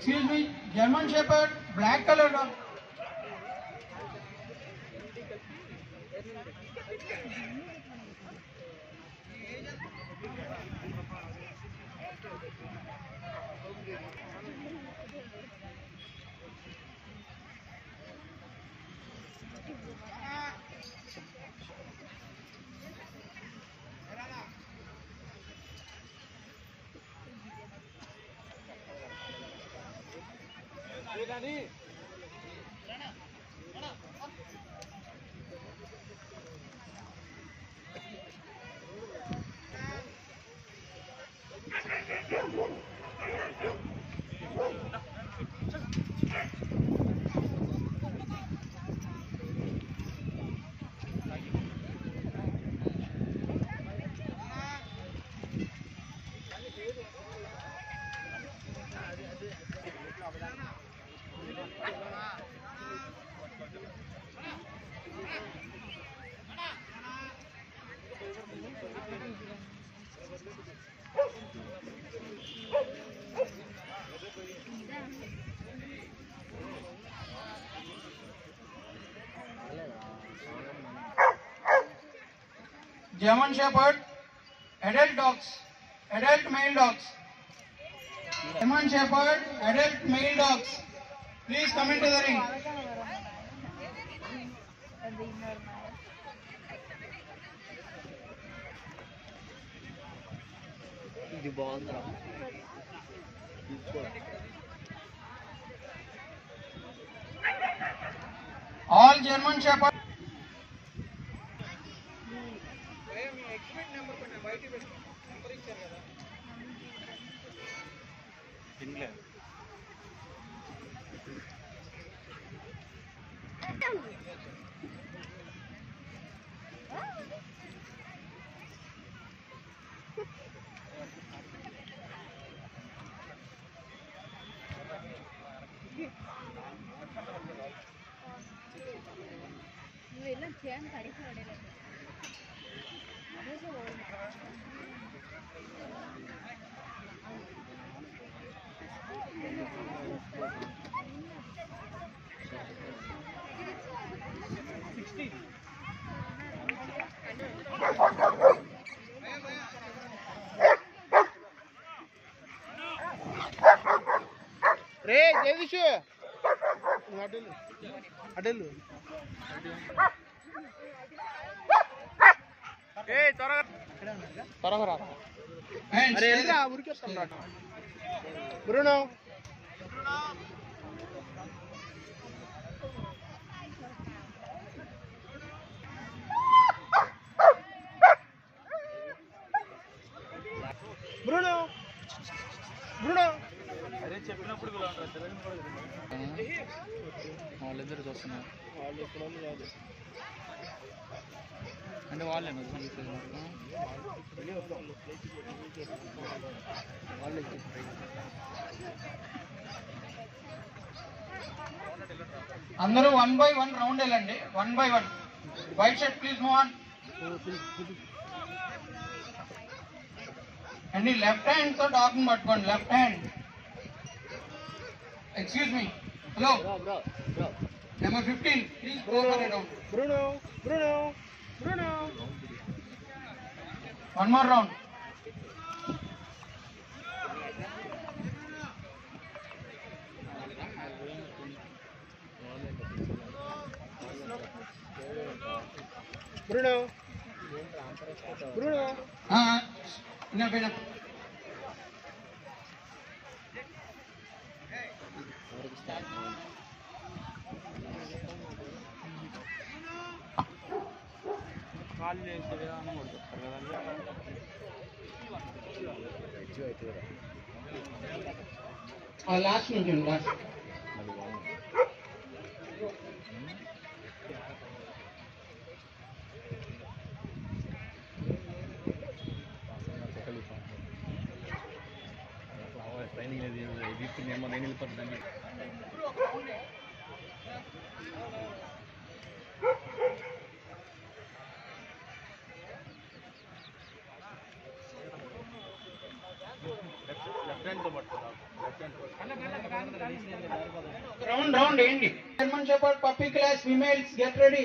Excuse me, German Shepherd, black color dog. German Shepherd, adult dogs, adult male dogs. German Shepherd, adult male dogs. Please come into the ring. ఇది బాగుందిరా All German Shepherd. ഇതെല്ലാം ചെയ്യാൻ പഠിക്കുന്നുണ്ട് రే జగదీష్ అటెలు అటెలు ఏ త్వరగా త్వరగా రా And అరే stay వెళ్ళరా there. ఉరికేస్తాం రా బ్రూనో బ్రూనో బ్రూనో వాళ్ళిద్దరు చూస్తున్నారు వాళ్ళు ఎక్కడ కాదు అంటే వాళ్ళే మొత్తం తీసేది మొత్తం వాళ్ళు అందరూ వన్ బై వన్ రౌండ్ వెళ్ళండి one by one white shirt please move on అండి లెఫ్ట్ హ్యాండ్ తో డాగ్ పట్టుకోండి left hand excuse me hello bro bro bro number fifteen please go round Bruno Bruno Bruno one more round Bruno Bruno enough enough call చేసే విధానం కూడా చెప్తారు కదా last నుంచి last training అది ఇది ఏమో నేను వెళ్ళిపోతుందండి లెఫ్ట్ రౌండ్ రౌండ్ ఏంటి German shepherd puppy class females get ready